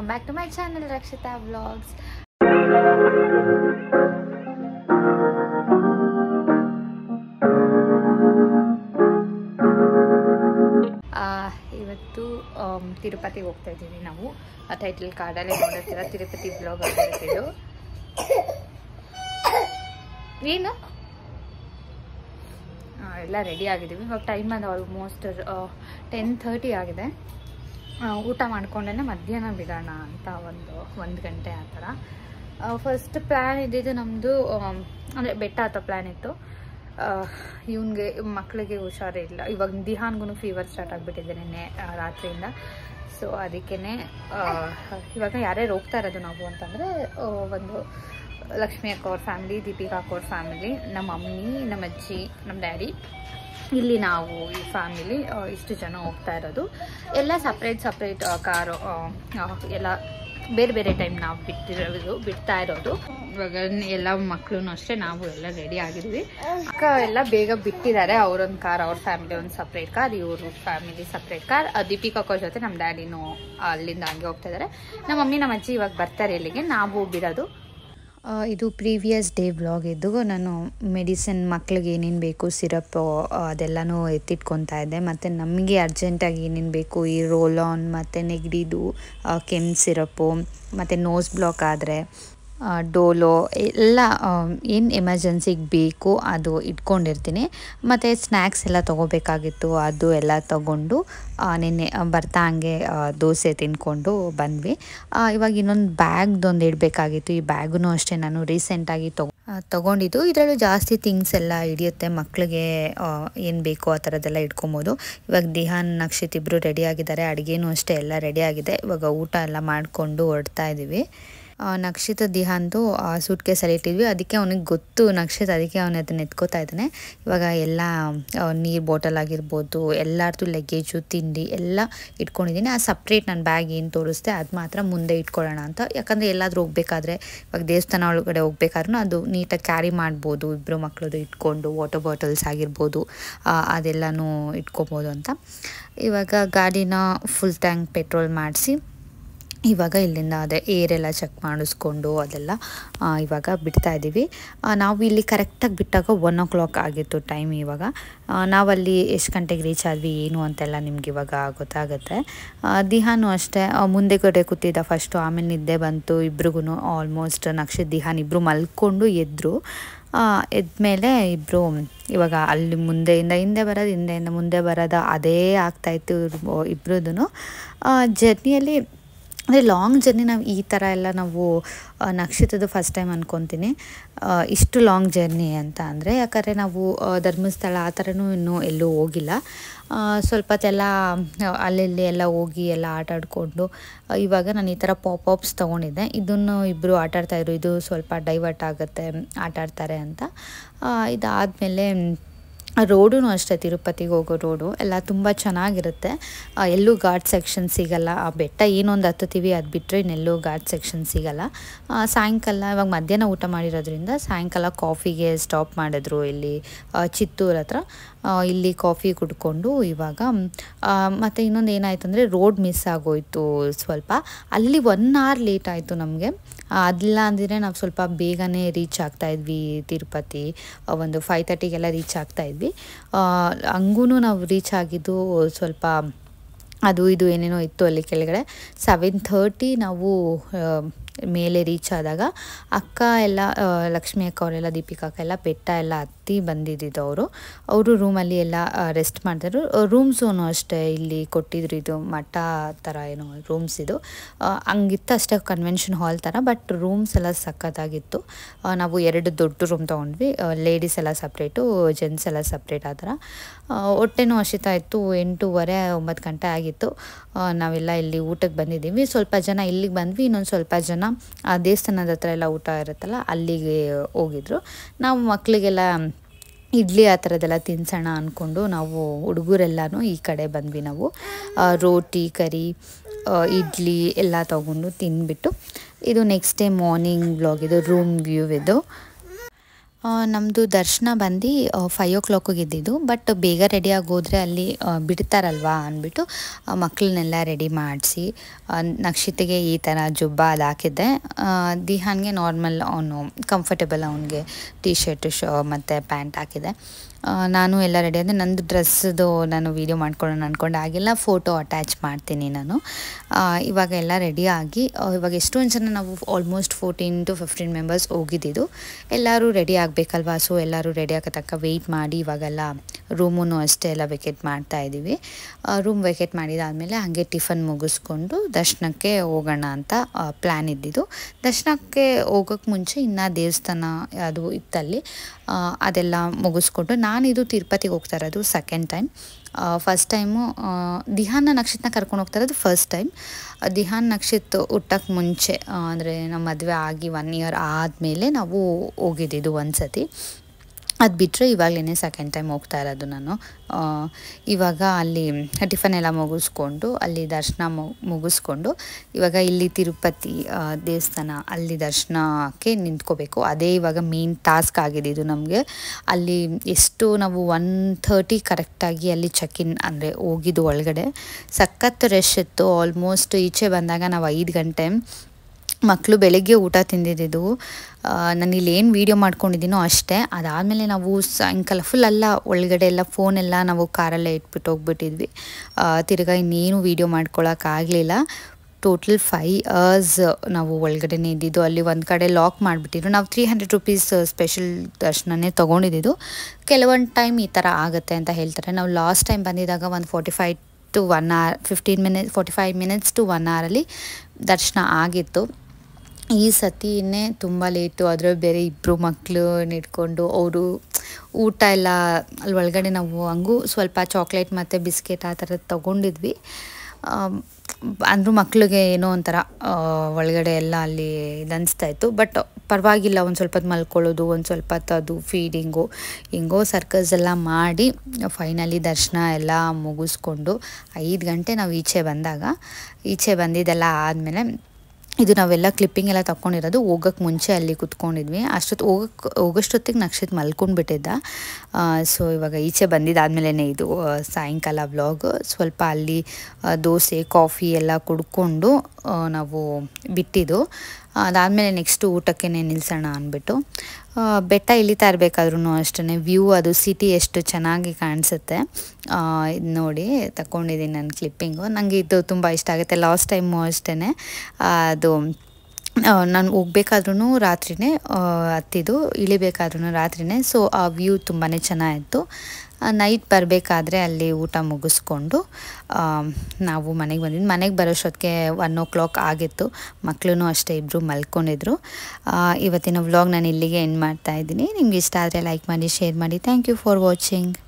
welcome back to my channel Rakshita vlogs ಇವತ್ತು ಆಮ್, ತಿರುಪತಿಗೆ ಹೋಗ್ತಾ ಇದ್ದೀವಿ ನಾವು ಟೈಟಲ್ ಕಾರ್ಡಲ್ಲೇ ನೋಡಿರ್ತೀರ ತಿರುಪತಿ ಬ್ಲಾಗ್ ಆಗಿರ್ತಿದ್ದು ಏನು ಆ, ಎಲ್ಲ ರೆಡಿ ಆಗಿದ್ದೀವಿ ಇವಾಗ ಟೈಮ್ ಅದು ಆಲ್ಮೋಸ್ಟ್ ಟೆನ್ ಥರ್ಟಿ ಆಗಿದೆ ಆ, ಊಟ ಮಾಡ್ಕೊಂಡೇ ಮಧ್ಯಾಹ್ನ ಬಿಡೋಣ ಅಂತ ಒಂದು ಒಂದು ಗಂಟೆ ಆ ಥರ ಫಸ್ಟ್ ಪ್ಲ್ಯಾನ್ ಇದ್ದಿದ್ದು ನಮ್ಮದು ಅಂದರೆ ಬೆಟ್ಟ ಹತ್ತೋ ಪ್ಲ್ಯಾನ್ ಇತ್ತು ಇವನಿಗೆ ಮಕ್ಕಳಿಗೆ ಹುಷಾರಿಲ್ಲ ಇವಾಗ ದಿಹಾನ್ಗೂ ಫೀವರ್ ಸ್ಟಾರ್ಟ್ ಆಗಿಬಿಟ್ಟಿದೆ ನಿನ್ನೆ ಆ, ರಾತ್ರಿಯಿಂದ ಸೊ ಅದಕ್ಕೇ ಇವಾಗ ಯಾರ್ಯಾರು ಹೋಗ್ತಾ ಇರೋದು ನಾವು ಅಂತಂದರೆ ಒಂದು ಲಕ್ಷ್ಮಿ ಅಕ್ಕ ಅವ್ರ ಫ್ಯಾಮಿಲಿ ದೀಪಿಕಾ ಅಕ್ಕ ಅವ್ರ ಫ್ಯಾಮಿಲಿ ನಮ್ಮ ಮಮ್ಮಿ ನಮ್ಮ ಅಜ್ಜಿ ನಮ್ಮ ಡ್ಯಾಡಿ ಇಲ್ಲಿ ನಾವು ಈ ಫ್ಯಾಮಿಲಿ ಇಷ್ಟು ಜನ ಹೋಗ್ತಾ ಇರೋದು ಎಲ್ಲ ಸಪ್ರೇಟ್ ಸಪ್ರೇಟ್ ಕಾರು ಎಲ್ಲ ಬೇರೆ ಬೇರೆ ಟೈಮ್ ನಾವು ಬಿಟ್ಟಿರೋದು ಬಿಡ್ತಾ ಇರೋದು ಇವಾಗ ಎಲ್ಲ ಮಕ್ಕಳು ಅಷ್ಟೇ ನಾವು ಎಲ್ಲ ರೆಡಿ ಆಗಿದ್ವಿ ಅಕ್ಕ ಎಲ್ಲ ಬೇಗ ಬಿಟ್ಟಿದ್ದಾರೆ ಅವರೊಂದು ಕಾರ್ ಅವ್ರ ಫ್ಯಾಮಿಲಿ ಒಂದು ಸಪ್ರೇಟ್ ಕಾರ್ ಇವರು ಫ್ಯಾಮಿಲಿ ಸಪ್ರೇಟ್ ಕಾರ್ ದೀಪಿಕಾ ಅಕ್ಕ ಜೊತೆ ನಮ್ಮ ಡ್ಯಾಡಿನೂ ಅಲ್ಲಿಂದ ಹಂಗೆ ಹೋಗ್ತಾ ಇದ್ದಾರೆ ನಮ್ಮ ಮಮ್ಮಿ ನಮ್ಮ ಅಜ್ಜಿ ಇವಾಗ ಬರ್ತಾರೆ ಇಲ್ಲಿಗೆ ನಾವು ಬಿಡೋದು ಆ, ಇದು ಪ್ರೀವಿಯಸ್ ಡೇ ವ್ಲಾಗ್ ಇದ್ದು ನಾನು ಮೆಡಿಸಿನ್ ಮಕ್ಳಿಗೆ ಏನೇನು ಬೇಕು ಸಿರಪ್ಪು ಅದೆಲ್ಲನೂ ಎತ್ತಿಟ್ಕೊತಾ ಇದ್ದೆ ಮತ್ತು ನಮಗೆ ಅರ್ಜೆಂಟಾಗಿ ಏನೇನು ಬೇಕು ಈ ರೋಲ್ ಆನ್ ಮತ್ತು ನೆಗಡಿದು ಕೆಮ್ಮು ಸಿರಪ್ಪು ಮತ್ತು ನೋಸ್ ಬ್ಲಾಕ್ ಆದರೆ ಡೋಲೋ ಎಲ್ಲ ಏನು ಎಮರ್ಜೆನ್ಸಿಗೆ ಬೇಕು ಅದು ಇಟ್ಕೊಂಡಿರ್ತೀನಿ ಮತ್ತು ಸ್ನ್ಯಾಕ್ಸ್ ಎಲ್ಲ ತೊಗೋಬೇಕಾಗಿತ್ತು ಅದು ಎಲ್ಲ ತೊಗೊಂಡು ಆ, ನಿನ್ನೆ ಆ, ಬರ್ತಾ ಹಂಗೆ ಆ, ದೋಸೆ ತಿನ್ಕೊಂಡು ಬಂದ್ವಿ ಆ, ಇವಾಗ ಇನ್ನೊಂದು ಬ್ಯಾಗ್ದೊಂದು ಇಡಬೇಕಾಗಿತ್ತು ಈ ಬ್ಯಾಗೂ ಅಷ್ಟೇ ನಾನು ರೀಸೆಂಟಾಗಿ ತಗೊ ಆ, ತಗೊಂಡಿದ್ದು ಇದರಲ್ಲೂ ಜಾಸ್ತಿ ಥಿಂಗ್ಸ್ ಎಲ್ಲ ಹಿಡಿಯುತ್ತೆ ಮಕ್ಕಳಿಗೆ ಏನು ಬೇಕೋ ಆ ಥರದ್ದೆಲ್ಲ ಇಟ್ಕೊಬೋದು ಇವಾಗ ದಿಹಾನ್ ನಕ್ಷಿತ್ ಇಬ್ಬರು ರೆಡಿ ಆಗಿದ್ದಾರೆ ಅಡುಗೆನೂ ಅಷ್ಟೇ ಎಲ್ಲ ರೆಡಿ ಆಗಿದೆ ಇವಾಗ ಊಟ ಎಲ್ಲ ಮಾಡಿಕೊಂಡು ಹೊರಡ್ತಾ ಇದ್ದೀವಿ ಆ, ನಕ್ಷಿತ್ ದಿಹಾನ್ದು ಸೂಟ್ ಕೇಸಲ್ಲಿ ಇಟ್ಟಿದ್ವಿ ಅದಕ್ಕೆ ಅವನಿಗೆ ಗೊತ್ತು ನಕ್ಷಿತ್ ಅದಕ್ಕೆ ಅವನ ಅದನ್ನ ಎತ್ಕೋತಾ ಇದ್ದಾನೆ ಇವಾಗ ಎಲ್ಲ ನೀರು ಬಾಟಲ್ ಆಗಿರ್ಬೋದು ಎಲ್ಲರದ್ದು ಲಗೇಜು ತಿಂಡಿ ಎಲ್ಲ ಇಟ್ಕೊಂಡಿದ್ದೀನಿ ಆ ಸಪ್ರೇಟ್ ನನ್ನ ಬ್ಯಾಗ್ ಏನು ತೋರಿಸ್ದೆ ಅದು ಮಾತ್ರ ಮುಂದೆ ಇಟ್ಕೊಳ್ಳೋಣ ಅಂತ ಯಾಕಂದರೆ ಎಲ್ಲಾದರೂ ಹೋಗ್ಬೇಕಾದ್ರೆ ಇವಾಗ ದೇವಸ್ಥಾನ ಒಳಗಡೆ ಹೋಗ್ಬೇಕಾದ್ರೂ ಅದು ನೀಟಾಗಿ ಕ್ಯಾರಿ ಮಾಡ್ಬೋದು ಇಬ್ಬರು ಮಕ್ಕಳದು ಇಟ್ಕೊಂಡು ವಾಟರ್ ಬಾಟಲ್ಸ್ ಆಗಿರ್ಬೋದು ಆ, ಅದೆಲ್ಲನೂ ಇಟ್ಕೊಬೋದು ಅಂತ ಇವಾಗ ಗಾಡಿನ ಫುಲ್ ಟ್ಯಾಂಕ್ ಪೆಟ್ರೋಲ್ ಮಾಡಿಸಿ ಇವಾಗ ಇಲ್ಲಿಂದ ಅದೇ ಏರೆಲ್ಲ ಚೆಕ್ ಮಾಡಿಸ್ಕೊಂಡು ಅದೆಲ್ಲ ಆ, ಇವಾಗ ಬಿಡ್ತಾ ಇದ್ದೀವಿ ಆ, ನಾವು ಇಲ್ಲಿ ಕರೆಕ್ಟಾಗಿ ಬಿಟ್ಟಾಗ ಒನ್ ಓ ಕ್ಲಾಕ್ ಆಗಿತ್ತು ಟೈಮ್ ಇವಾಗ ಆ, ನಾವಲ್ಲಿ ಎಷ್ಟು ಗಂಟೆಗೆ ರೀಚ್ ಆದ್ವಿ ಏನು ಅಂತೆಲ್ಲ ನಿಮ್ಗೆ ಇವಾಗ ಗೊತ್ತಾಗುತ್ತೆ ಆ, ದಿಹಾನು ಅಷ್ಟೇ ಆ, ಮುಂದೆ ಕಡೆ ಕೂತಿದ್ದ ಫಸ್ಟು ಆಮೇಲೆ ನಿದ್ದೆ ಬಂತು ಇಬ್ರಿಗೂ ಆಲ್ಮೋಸ್ಟ್ ನಕ್ಷತ್ ದಿಹಾನ್ ಇಬ್ಬರು ಮಲ್ಕೊಂಡು ಎದ್ದರು ಎದ್ಮೇಲೆ ಇಬ್ಬರು ಇವಾಗ ಅಲ್ಲಿ ಮುಂದೆಯಿಂದ ಹಿಂದೆ ಬರೋದು ಹಿಂದೆಯಿಂದ ಮುಂದೆ ಬರೋದು ಅದೇ ಆಗ್ತಾಯಿತ್ತು ಇಬ್ರದ್ದು ಜರ್ನಿಯಲ್ಲಿ ಅಂದರೆ ಲಾಂಗ್ ಜರ್ನಿ ನಾವು ಈ ಥರ ಎಲ್ಲ ನಾವು ಆ, ನಕ್ಷತ್ರದ ಫಸ್ಟ್ ಟೈಮ್ ಅನ್ಕೊತೀನಿ ಆ, ಇಷ್ಟು ಲಾಂಗ್ ಜರ್ನಿ ಅಂತ ಅಂದರೆ ಯಾಕಂದರೆ ನಾವು ಆ, ಧರ್ಮಸ್ಥಳ ಆ ಥರನೂ ಇನ್ನೂ ಎಲ್ಲೂ ಹೋಗಿಲ್ಲ ಆ, ಸ್ವಲ್ಪ ಹೊತ್ತೆಲ್ಲ ಆ, ಅಲ್ಲಿಲ್ಲಿ ಎಲ್ಲ ಹೋಗಿ ಎಲ್ಲ ಆಟ ಆಡಿಕೊಂಡು ಇವಾಗ ನಾನು ಈ ಥರ ಪಾಪಾಪ್ಸ್ ತೊಗೊಂಡಿದ್ದೆ ಇದನ್ನು ಇಬ್ಬರು ಆಟ ಆಡ್ತಾಯಿದ್ರು ಇದು ಸ್ವಲ್ಪ ಡೈವರ್ಟ್ ಆಗುತ್ತೆ ಆಟ ಆಡ್ತಾರೆ ಅಂತ ಆ, ಇದಾದಮೇಲೆ ರೋಡು ಅಷ್ಟೇ ತಿರುಪತಿಗೆ ಹೋಗೋ ರೋಡು ಎಲ್ಲ ತುಂಬ ಚೆನ್ನಾಗಿರುತ್ತೆ ಆ, ಎಲ್ಲೂ ಘಾಟ್ ಸೆಕ್ಷನ್ ಸಿಗಲ್ಲ ಆ ಬೆಟ್ಟ ಏನೊಂದು ಹತ್ತುತ್ತೀವಿ ಅದು ಬಿಟ್ಟರೆ ಇನ್ನೆಲ್ಲೂ ಘಾಟ್ ಸೆಕ್ಷನ್ ಸಿಗಲ್ಲ ಆ, ಸಾಯಂಕಾಲ ಇವಾಗ ಮಧ್ಯಾಹ್ನ ಊಟ ಮಾಡಿರೋದ್ರಿಂದ ಸಾಯಂಕಾಲ ಕಾಫಿಗೆ ಸ್ಟಾಪ್ ಮಾಡಿದ್ರು ಇಲ್ಲಿ ಆ, ಚಿತ್ತೂರ್ ಹತ್ರ ಆ, ಇಲ್ಲಿ ಕಾಫಿ ಕುಡ್ಕೊಂಡು ಇವಾಗ ಆ, ಮತ್ತು ಇನ್ನೊಂದು ಏನಾಯಿತು ಅಂದರೆ ರೋಡ್ ಮಿಸ್ ಆಗೋಯ್ತು ಸ್ವಲ್ಪ ಅಲ್ಲಿ ಒನ್ ಅವರ್ ಲೇಟ್ ಆಯಿತು ನಮಗೆ ಅದಿಲ್ಲ ಅಂದರೆ ನಾವು ಸ್ವಲ್ಪ ಬೇಗನೆ ರೀಚ್ ಆಗ್ತಾ ಇದ್ವಿ ತಿರುಪತಿ ಆ, ಒಂದು ಫೈವ್ ತರ್ಟಿಗೆಲ್ಲ ರೀಚ್ ಆಗ್ತಾ ಇದ್ವಿ ಹಂಗೂ ನಾವು ರೀಚ್ ಆಗಿದ್ದು ಸ್ವಲ್ಪ ಅದು ಇದು ಏನೇನೋ ಇತ್ತು ಅಲ್ಲಿ ಕೆಳಗಡೆ ಸೆವೆನ್ ಥರ್ಟಿ ನಾವು ಆ, ಮೇಲೆ ರೀಚ್ ಆದಾಗ ಅಕ್ಕ ಎಲ್ಲ ಆ, ಲಕ್ಷ್ಮಿ ಅಕ್ಕ ಅವರೆಲ್ಲ ದೀಪಿಕಾ ಅಕ್ಕ ಎಲ್ಲ ಬೆಟ್ಟ ಎಲ್ಲ ಹತ್ತಿ ಬಂದಿದ್ದಿದ್ದು ಅವರು ಅವರು ರೂಮಲ್ಲಿ ಎಲ್ಲ ರೆಸ್ಟ್ ಮಾಡ್ತಾಯಿದ್ರು ರೂಮ್ಸೂ ಅಷ್ಟೇ ಇಲ್ಲಿ ಕೊಟ್ಟಿದ್ರು ಇದು ಮಠ ಥರ ಏನೋ ರೂಮ್ಸ್ ಇದು ಆ, ಹಂಗಿತ್ತು ಅಷ್ಟೇ ಕನ್ವೆನ್ಷನ್ ಹಾಲ್ ಥರ ಬಟ್ ರೂಮ್ಸ್ ಎಲ್ಲ ಸಖತ್ತಾಗಿತ್ತು ಆ, ನಾವು ಎರಡು ದೊಡ್ಡ ರೂಮ್ ತೊಗೊಂಡ್ವಿ ಲೇಡೀಸ್ ಎಲ್ಲ ಸಪ್ರೇಟು ಜೆಂಟ್ಸ್ ಎಲ್ಲ ಸಪ್ರೇಟ್ ಆ ಥರ ಆ, ಹೊಟ್ಟೆನೂ ಹಸಿತಾ ಇತ್ತು ಎಂಟೂವರೆ ಒಂಬತ್ತು ಗಂಟೆ ಆಗಿತ್ತು ಆ, ನಾವೆಲ್ಲ ಇಲ್ಲಿ ಊಟಕ್ಕೆ ಬಂದಿದ್ದೀವಿ ಸ್ವಲ್ಪ ಜನ ಇಲ್ಲಿಗೆ ಬಂದ್ವಿ ಇನ್ನೊಂದು ಸ್ವಲ್ಪ ಜನ ಆ ದೇವಸ್ಥಾನದ ಹತ್ರ ಎಲ್ಲ ಊಟ ಇರುತ್ತಲ್ಲ ಅಲ್ಲಿಗೆ ಹೋಗಿದ್ರು ನಾವು ಮಕ್ಕಳಿಗೆಲ್ಲ ಇಡ್ಲಿ ಆ ಥರದ್ದೆಲ್ಲ ತಿನ್ಸೋಣ ಅಂದ್ಕೊಂಡು ನಾವು ಹುಡುಗರೆಲ್ಲನೂ ಈ ಕಡೆ ಬಂದ್ವಿ ನಾವು ಆ, ರೋಟಿ ಕರಿ ಆ, ಇಡ್ಲಿ ಎಲ್ಲ ತೊಗೊಂಡು ತಿಂದ್ಬಿಟ್ಟು ಇದು ನೆಕ್ಸ್ಟ್ ಡೇ ಮಾರ್ನಿಂಗ್ ಬ್ಲಾಗ್ ಇದು ರೂಮ್ ವ್ಯೂ ಇದು ನಮ್ಮದು ದರ್ಶನ ಬಂದು ಫೈವ್ ಓ ಕ್ಲಾಕಿಗೆ ಇದ್ದಿದ್ದು ಬಟ್ ಬೇಗ ರೆಡಿಯಾಗಿ ಹೋದರೆ ಅಲ್ಲಿ ಆ, ಬಿಡ್ತಾರಲ್ವಾ ಅಂದ್ಬಿಟ್ಟು ಮಕ್ಕಳನ್ನೆಲ್ಲ ರೆಡಿ ಮಾಡಿಸಿ ನಕ್ಷಿತೆಗೆ ಈ ಥರ ಜುಬ್ಬ ಅದು ಹಾಕಿದ್ದೆ ಆ, ದಿಹಾನ್ಗೆ ನಾರ್ಮಲ್ ಅವನು ಕಂಫರ್ಟೇಬಲ್ ಅವನಿಗೆ ಟೀ ಶರ್ಟು ಶೋ ಮತ್ತು ಪ್ಯಾಂಟ್ ಹಾಕಿದೆ ಆ, ನಾನು ಎಲ್ಲ ರೆಡಿ ಆದೆ ನಂದು ಡ್ರೆಸ್ಸದು ನಾನು ವೀಡಿಯೋ ಮಾಡ್ಕೊಳ್ಳೋಣ ಅಂದ್ಕೊಂಡು ಆಗಿಲ್ಲ ಫೋಟೋ ಅಟ್ಯಾಚ್ ಮಾಡ್ತೀನಿ ನಾನು ಆ, ಇವಾಗ ಎಲ್ಲ ರೆಡಿಯಾಗಿ ಇವಾಗ ಎಷ್ಟೊಂದು ಜನ ನಾವು almost fourteen to fifteen members ಹೋಗಿದ್ದಿದ್ದು ಎಲ್ಲರೂ ರೆಡಿ ಆಗಬೇಕಲ್ವಾ ಸೊ ಎಲ್ಲರೂ ರೆಡಿ ಆಗೋ ತನಕ ವೆಯ್ಟ್ ಮಾಡಿ ಇವಾಗೆಲ್ಲ ರೂಮೂ ಅಷ್ಟೇ ಎಲ್ಲ ವೆಕೇಟ್ ಮಾಡ್ತಾ ಇದ್ದೀವಿ ರೂಮ್ ವೆಕೇಟ್ ಮಾಡಿದಾದಮೇಲೆ ಹಾಗೆ ಟಿಫನ್ ಮುಗಿಸ್ಕೊಂಡು ದರ್ಶನಕ್ಕೆ ಹೋಗೋಣ ಅಂತ ಪ್ಲ್ಯಾನ್ ಇದ್ದಿದ್ದು ದರ್ಶನಕ್ಕೆ ಹೋಗೋಕ್ಕೆ ಮುಂಚೆ ಇನ್ನು ದೇವಸ್ಥಾನ ಅದು ಇತ್ತಲ್ಲಿ ಆ, ಅದೆಲ್ಲ ಮುಗಿಸ್ಕೊಂಡು ನಾನಿದು ತಿರುಪತಿಗೆ ಹೋಗ್ತಾ ಇರೋದು ಸೆಕೆಂಡ್ ಟೈಮ್ ಫಸ್ಟ್ ಟೈಮು ದಿಹಾನ್ನ ನಕ್ಷತ್ರನ ಕರ್ಕೊಂಡು ಹೋಗ್ತಾ ಇರೋದು ಫಸ್ಟ್ ಟೈಮ್ ದಿಹಾನ್ ನಕ್ಷತ್ರ ಹುಟ್ಟಕ್ಕೆ ಮುಂಚೆ ಅಂದರೆ ನಮ್ಮ ಮದುವೆ ಆಗಿ ಒನ್ ಇಯರ್ ಆದಮೇಲೆ ನಾವು ಹೋಗಿದ್ದಿದ್ದು ಒಂದು ಸತಿ ಅದು ಬಿಟ್ಟರೆ ಇವಾಗಲೇ ಸೆಕೆಂಡ್ ಟೈಮ್ ಹೋಗ್ತಾ ಇರೋದು ನಾನು ಆ, ಇವಾಗ ಅಲ್ಲಿ ಟಿಫನ್ ಎಲ್ಲ ಮುಗಿಸ್ಕೊಂಡು ಅಲ್ಲಿ ದರ್ಶನ ಮು- ಮುಗಿಸ್ಕೊಂಡು ಇವಾಗ ಇಲ್ಲಿ ತಿರುಪತಿ ಆ, ದೇವಸ್ಥಾನ ಅಲ್ಲಿ ದರ್ಶನಕ್ಕೆ ನಿಂತ್ಕೋಬೇಕು ಅದೇ ಇವಾಗ ಮೇನ್ ಟಾಸ್ಕ್ ಆಗಿದೆ ಇದು ನಮಗೆ ಅಲ್ಲಿ ಎಷ್ಟು ನಾವು ಒನ್ ಥರ್ಟಿ ಕರೆಕ್ಟಾಗಿ ಅಲ್ಲಿ ಚೆಕ್ ಇನ್ ಅಂದರೆ ಹೋಗಿದ್ದು ಒಳಗಡೆ ಸಖತ್ ರಶ್ ಇತ್ತು ಆಲ್ಮೋಸ್ಟ್ ಈಚೆ ಬಂದಾಗ ನಾವು ಐದು ಗಂಟೆ ಮಕ್ಕಳು ಬೆಳಗ್ಗೆ ಊಟ ತಿಂದಿದ್ದು ನಾನು ಇಲ್ಲಿ ಏನು ವೀಡಿಯೋ ಮಾಡ್ಕೊಂಡಿದ್ದೀನೋ ಅಷ್ಟೇ ಅದಾದಮೇಲೆ ನಾವು ಸಾಯಂಕಾಲ ಫುಲ್ ಎಲ್ಲ ಒಳಗಡೆ ಎಲ್ಲ ಫೋನೆಲ್ಲ ನಾವು ಕಾರಲ್ಲೇ ಇಟ್ಬಿಟ್ಟು ಹೋಗ್ಬಿಟ್ಟಿದ್ವಿ ಆ, ತಿರ್ಗಾ ಇನ್ನೇನು ವೀಡಿಯೋ ಮಾಡ್ಕೊಳಕ್ಕಾಗಲಿಲ್ಲ ಟೋಟಲ್ ಫೈ ಅವರ್ಸ್ ನಾವು ಒಳಗಡೆನೇ ಇದ್ದಿದ್ದು ಅಲ್ಲಿ ಒಂದು ಕಡೆ ಲಾಕ್ ಮಾಡಿಬಿಟ್ಟಿದ್ರು ನಾವು ತ್ರೀ ಹಂಡ್ರೆಡ್ ರುಪೀಸ್ ಸ್ಪೆಷಲ್ ದರ್ಶನನೇ ತೊಗೊಂಡಿದ್ದು ಕೆಲವೊಂದು ಟೈಮ್ ಈ ಥರ ಆಗುತ್ತೆ ಅಂತ ಹೇಳ್ತಾರೆ ನಾವು ಲಾಸ್ಟ್ ಟೈಮ್ ಬಂದಿದ್ದಾಗ ಒಂದು forty five to one hour fifteen minutes forty five minutes to one ಅವರಲ್ಲಿ ದರ್ಶನ ಆಗಿತ್ತು ಈ ಸತಿನೇ ತುಂಬ ಲೇಟು ಅದರಲ್ಲಿ ಬೇರೆ ಇಬ್ಬರು ಮಕ್ಕಳು ಇಟ್ಕೊಂಡು ಅವರು ಊಟ ಎಲ್ಲ ಅಲ್ಲಿ ಒಳಗಡೆ ನಾವು ಹಂಗೂ ಸ್ವಲ್ಪ ಚಾಕ್ಲೇಟ್ ಮತ್ತು ಬಿಸ್ಕೆಟ್ ಆ ಥರದ್ದು ತೊಗೊಂಡಿದ್ವಿ ಅಂದರೂ ಮಕ್ಕಳಿಗೆ ಏನೋ ಒಂಥರ ಆ, ಒಳಗಡೆ ಎಲ್ಲ ಅಲ್ಲಿ ಇದು ಅನಿಸ್ತಾ ಇತ್ತು ಬಟ್ ಪರವಾಗಿಲ್ಲ ಒಂದು ಸ್ವಲ್ಪ ಹೊತ್ತು ಮಲ್ಕೊಳ್ಳೋದು ಒಂದು ಸ್ವಲ್ಪ ಹೊತ್ತು ಅದು ಫೀಡಿಂಗು ಹಿಂಗೋ ಸರ್ಕಸ್ ಎಲ್ಲ ಮಾಡಿ ಫೈನಲಿ ದರ್ಶನ ಎಲ್ಲ ಮುಗಿಸ್ಕೊಂಡು ಐದು ಗಂಟೆ ನಾವು ಈಚೆ ಬಂದಾಗ ಈಚೆ ಬಂದಿದ್ದೆಲ್ಲ ಆದಮೇಲೆ ಇದು ನಾವೆಲ್ಲ ಕ್ಲಿಪ್ಪಿಂಗ್ ಎಲ್ಲ ತಗೊಂಡಿರೋದು ಹೋಗೋಕ್ಕೆ ಮುಂಚೆ ಅಲ್ಲಿ ಕುತ್ಕೊಂಡಿದ್ವಿ ಅಷ್ಟೊತ್ತು ಹೋಗಕ್ಕೆ ಹೋಗೋಷ್ಟೊತ್ತಿಗೆ ನಕ್ಷತ್ರ ಮಲ್ಕೊಂಡ್ಬಿಟ್ಟಿದ್ದ ಸೊ ಇವಾಗ ಈಚೆ ಬಂದಿದ್ದಾದ್ಮೇಲೆ ಇದು ಆ, ಸಾಯಂಕಾಲ ವ್ಲಾಗ್ ಸ್ವಲ್ಪ ಅಲ್ಲಿ ಆ, ದೋಸೆ ಕಾಫಿ ಎಲ್ಲ ಕುಡ್ಕೊಂಡು ಆ, ನಾವು ಬಿಟ್ಟಿದ್ದು ಅದಾದಮೇಲೆ ನೆಕ್ಸ್ಟು ಊಟಕ್ಕೆ ನಿಲ್ಲಿಸೋಣ ಅಂದ್ಬಿಟ್ಟು ಆ, ಬೆಟ್ಟ ಇಳಿತಾ ಇರಬೇಕಾದ್ರೂ ಅಷ್ಟೇ ವ್ಯೂ ಅದು ಸಿಟಿ ಎಷ್ಟು ಚೆನ್ನಾಗಿ ಕಾಣಿಸುತ್ತೆ ಇದು ನೋಡಿ ತಗೊಂಡಿದ್ದೀನಿ ನಾನು ಕ್ಲಿಪ್ಪಿಂಗು ನನಗೆ ಇದು ತುಂಬ ಇಷ್ಟ ಆಗುತ್ತೆ ಲಾಸ್ಟ್ ಟೈಮು ಅಷ್ಟೇ ಅದು ನಾನು ಹೋಗ್ಬೇಕಾದ್ರೂ ರಾತ್ರಿನೇ ಆ, ಹತ್ತಿದ್ದು ಇಳಿಬೇಕಾದ್ರೂ ರಾತ್ರಿನೇ ಸೊ ಆ ವ್ಯೂ ತುಂಬಾ ಚೆನ್ನಾಗಿತ್ತು ನೈಟ್ ಬರಬೇಕಾದ್ರೆ ಅಲ್ಲಿ ಊಟ ಮುಗಿಸ್ಕೊಂಡು ಆ, ನಾವು ಮನೆಗೆ ಬಂದಿದ್ದು ಮನೆಗೆ ಬರೋಷ್ಟೊತ್ತಿಗೆ ಒನ್ ಓ ಕ್ಲಾಕ್ ಆಗಿತ್ತು ಮಕ್ಕಳು ಅಷ್ಟೇ ಇಬ್ಬರು ಮಲ್ಕೊಂಡಿದ್ರು ಆ, ಇವತ್ತಿನ ವ್ಲಾಗ್ ನಾನು ಇಲ್ಲಿಗೆ ಎಂಡ್ ಮಾಡ್ತಾ ಇದ್ದೀನಿ ನಿಮ್ಗೆ ಇಷ್ಟ ಆದರೆ ಲೈಕ್ ಮಾಡಿ ಶೇರ್ ಮಾಡಿ ಥ್ಯಾಂಕ್ ಯು ಫಾರ್ ವಾಚಿಂಗ್